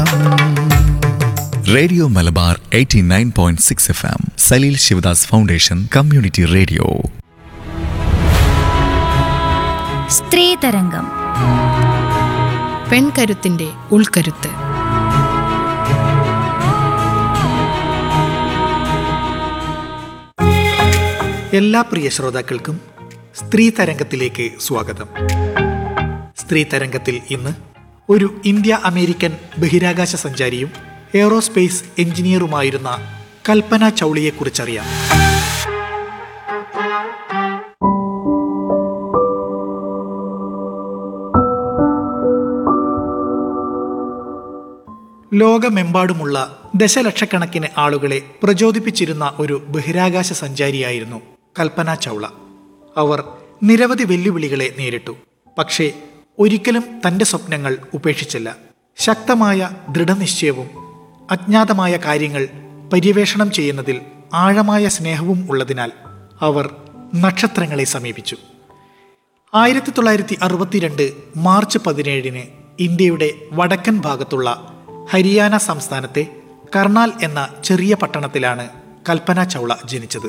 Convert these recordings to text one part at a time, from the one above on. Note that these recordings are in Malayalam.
radio Malabar 89.6 point six F M Saleel Shivadas foundation community radio സ്ത്രീതരംഗം പെൺകരുത്തിന്റെ ഉൾക്കരുത്ത് എല്ലാ പ്രിയ ശ്രോതാക്കൾക്കും സ്ത്രീ തരംഗത്തിലേക്ക് സ്വാഗതം സ്ത്രീ തരംഗത്തിൽ ഇന്ന് ഒരു ഇന്ത്യ അമേരിക്കൻ ബഹിരാകാശ സഞ്ചാരിയും എയറോസ്പേസ് എഞ്ചിനീയറുമായിരുന്ന കൽപ്പന ചൗളിയെക്കുറിച്ചറിയാം ലോകമെമ്പാടുമുള്ള ദശലക്ഷക്കണക്കിന് ആളുകളെ പ്രചോദിപ്പിച്ചിരുന്ന ഒരു ബഹിരാകാശ സഞ്ചാരിയായിരുന്നു കൽപ്പന ചൗള അവർ നിരവധി വെല്ലുവിളികളെ നേരിട്ടു പക്ഷേ ഒരിക്കലും തന്റെ സ്വപ്നങ്ങൾ ഉപേക്ഷിച്ചില്ല ശക്തമായ ദൃഢനിശ്ചയവും അജ്ഞാതമായ കാര്യങ്ങൾ പര്യവേഷണം ചെയ്യുന്നതിൽ ആഴമായ സ്നേഹവും ഉള്ളതിനാൽ അവർ നക്ഷത്രങ്ങളെ സമീപിച്ചു ആയിരത്തി തൊള്ളായിരത്തി അറുപത്തിരണ്ട് മാർച്ച് പതിനേഴിന് ഇന്ത്യയുടെ വടക്കൻ ഭാഗത്തുള്ള ഹരിയാന സംസ്ഥാനത്തെ കർണാൽ എന്ന ചെറിയ പട്ടണത്തിലാണ് കൽപ്പന ചൗള ജനിച്ചത്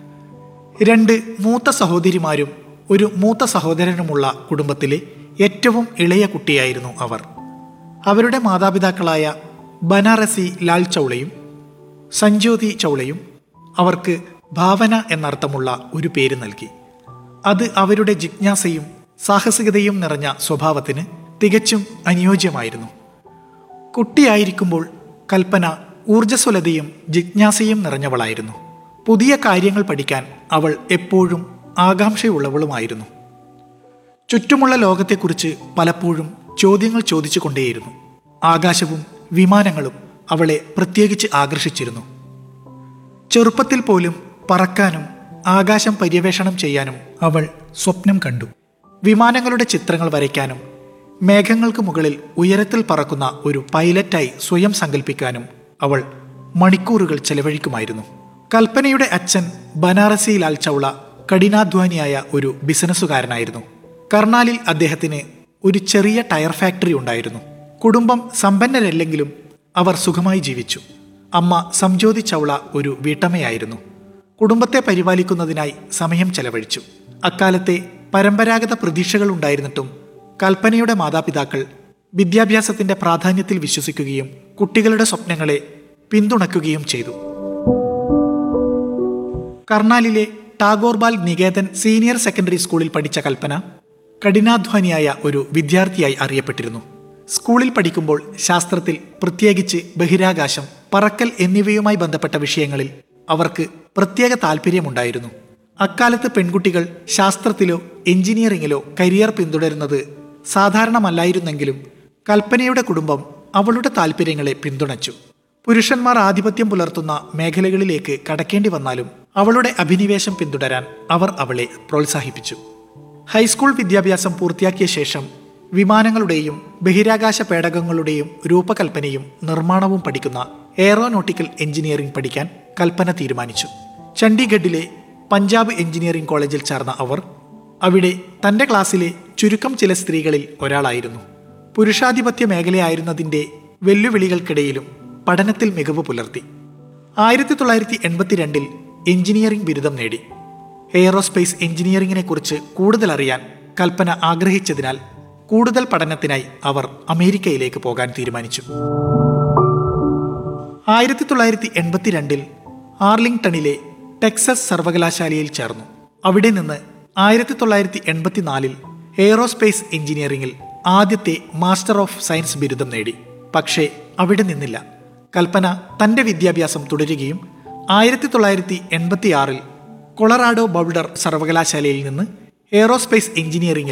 രണ്ട് മൂത്ത സഹോദരിമാരും ഒരു മൂത്ത സഹോദരനുമുള്ള കുടുംബത്തിലെ ഏറ്റവും ഇളയ കുട്ടിയായിരുന്നു അവർ അവരുടെ മാതാപിതാക്കളായ ബനാറസി ലാൽ ചൗളയും സഞ്ജോതി ചൗളയും അവർക്ക് ഭാവന എന്നർത്ഥമുള്ള ഒരു പേര് നൽകി അത് അവരുടെ ജിജ്ഞാസയും സാഹസികതയും നിറഞ്ഞ സ്വഭാവത്തിന് തികച്ചും അനുയോജ്യമായിരുന്നു കുട്ടിയായിരിക്കുമ്പോൾ കൽപ്പന ഊർജ്ജസ്വലതയും ജിജ്ഞാസയും നിറഞ്ഞവളായിരുന്നു പുതിയ കാര്യങ്ങൾ പഠിക്കാൻ അവൾ എപ്പോഴും ആകാംക്ഷയുള്ളവളുമായിരുന്നു ചുറ്റുമുള്ള ലോകത്തെക്കുറിച്ച് പലപ്പോഴും ചോദ്യങ്ങൾ ചോദിച്ചുകൊണ്ടേയിരുന്നു ആകാശവും വിമാനങ്ങളും അവളെ പ്രത്യേകിച്ച് ആകർഷിച്ചിരുന്നു ചെറുപ്പത്തിൽ പോലും പറക്കാനും ആകാശം പര്യവേഷണം ചെയ്യാനും അവൾ സ്വപ്നം കണ്ടു വിമാനങ്ങളുടെ ചിത്രങ്ങൾ വരയ്ക്കാനും മേഘങ്ങൾക്ക് മുകളിൽ ഉയരത്തിൽ പറക്കുന്ന ഒരു പൈലറ്റായി സ്വയം സങ്കല്പിക്കാനും അവൾ മണിക്കൂറുകൾ ചെലവഴിക്കുമായിരുന്നു കൽപ്പനയുടെ അച്ഛൻ ബനാറസി ലാൽ ചൗള കഠിനാധ്വാനിയായ ഒരു ബിസിനസ്സുകാരനായിരുന്നു കർണാലിൽ അദ്ദേഹത്തിന് ഒരു ചെറിയ ടയർ ഫാക്ടറി ഉണ്ടായിരുന്നു കുടുംബം സമ്പന്നരല്ലെങ്കിലും അവർ സുഖമായി ജീവിച്ചു അമ്മ സംജ്യോതി ചൗള ഒരു വീട്ടമ്മയായിരുന്നു കുടുംബത്തെ പരിപാലിക്കുന്നതിനായി സമയം ചെലവഴിച്ചു അക്കാലത്തെ പരമ്പരാഗത പ്രതീക്ഷകൾ ഉണ്ടായിരുന്നിട്ടും കൽപ്പനയുടെ മാതാപിതാക്കൾ വിദ്യാഭ്യാസത്തിന്റെ പ്രാധാന്യത്തിൽ വിശ്വസിക്കുകയും കുട്ടികളുടെ സ്വപ്നങ്ങളെ പിന്തുണയ്ക്കുകയും ചെയ്തു കർണാലിലെ ടാഗോർബാൽ നികേതൻ സീനിയർ സെക്കൻഡറി സ്കൂളിൽ പഠിച്ച കൽപ്പന കഠിനാധ്വാനിയായ ഒരു വിദ്യാർത്ഥിയായി അറിയപ്പെട്ടിരുന്നു സ്കൂളിൽ പഠിക്കുമ്പോൾ ശാസ്ത്രത്തിൽ പ്രത്യേകിച്ച് ബഹിരാകാശം പറക്കൽ എന്നിവയുമായി ബന്ധപ്പെട്ട വിഷയങ്ങളിൽ അവർക്ക് പ്രത്യേക താല്പര്യമുണ്ടായിരുന്നു അക്കാലത്ത് പെൺകുട്ടികൾ ശാസ്ത്രത്തിലോ എഞ്ചിനീയറിംഗിലോ കരിയർ പിന്തുടരുന്നത് സാധാരണമല്ലായിരുന്നെങ്കിലും കൽപ്പനയുടെ കുടുംബം അവളുടെ താല്പര്യങ്ങളെ പിന്തുണച്ചു പുരുഷന്മാർ ആധിപത്യം പുലർത്തുന്ന മേഖലകളിലേക്ക് കടക്കേണ്ടി വന്നാലും അവളുടെ അഭിനിവേശം പിന്തുടരാൻ അവർ അവളെ പ്രോത്സാഹിപ്പിച്ചു ഹൈസ്കൂൾ വിദ്യാഭ്യാസം പൂർത്തിയാക്കിയ ശേഷം വിമാനങ്ങളുടെയും ബഹിരാകാശ പേടകങ്ങളുടെയും രൂപകൽപ്പനയും നിർമ്മാണവും പഠിക്കുന്ന എയറോനോട്ടിക്കൽ എഞ്ചിനീയറിംഗ് പഠിക്കാൻ കൽപ്പന തീരുമാനിച്ചു ചണ്ഡീഗഡിലെ പഞ്ചാബ് എഞ്ചിനീയറിംഗ് കോളേജിൽ ചേർന്ന അവർ അവിടെ തന്റെ ക്ലാസ്സിലെ ചുരുക്കം ചില സ്ത്രീകളിൽ ഒരാളായിരുന്നു പുരുഷാധിപത്യ മേഖലയായിരുന്നതിന്റെ വെല്ലുവിളികൾക്കിടയിലും പഠനത്തിൽ മികവ് പുലർത്തി ആയിരത്തി തൊള്ളായിരത്തി എൺപത്തിരണ്ടിൽ എഞ്ചിനീയറിംഗ് ബിരുദം നേടി എയറോസ്പേസ് എഞ്ചിനീയറിംഗിനെ കുറിച്ച് കൂടുതൽ അറിയാൻ കൽപ്പന ആഗ്രഹിച്ചതിനാൽ കൂടുതൽ പഠനത്തിനായി അവർ അമേരിക്കയിലേക്ക് പോകാൻ തീരുമാനിച്ചു ആയിരത്തി തൊള്ളായിരത്തി എൺപത്തിരണ്ടിൽ ആർലിംഗ്ടണിലെ ടെക്സസ് സർവകലാശാലയിൽ ചേർന്നു അവിടെ നിന്ന് ആയിരത്തി തൊള്ളായിരത്തി എൺപത്തിനാലിൽ എയറോസ്പേസ് എഞ്ചിനീയറിംഗിൽ ആദ്യത്തെ മാസ്റ്റർ ഓഫ് സയൻസ് ബിരുദം നേടി പക്ഷേ അവിടെ നിന്നില്ല കൽപ്പന തന്റെ വിദ്യാഭ്യാസം തുടരുകയും ആയിരത്തി തൊള്ളായിരത്തി എൺപത്തിയാറിൽ കൊളറാഡോ ബൗൾഡർ സർവകലാശാലയിൽ നിന്ന് എയറോസ്പേസ് എഞ്ചിനീയറിംഗിൽ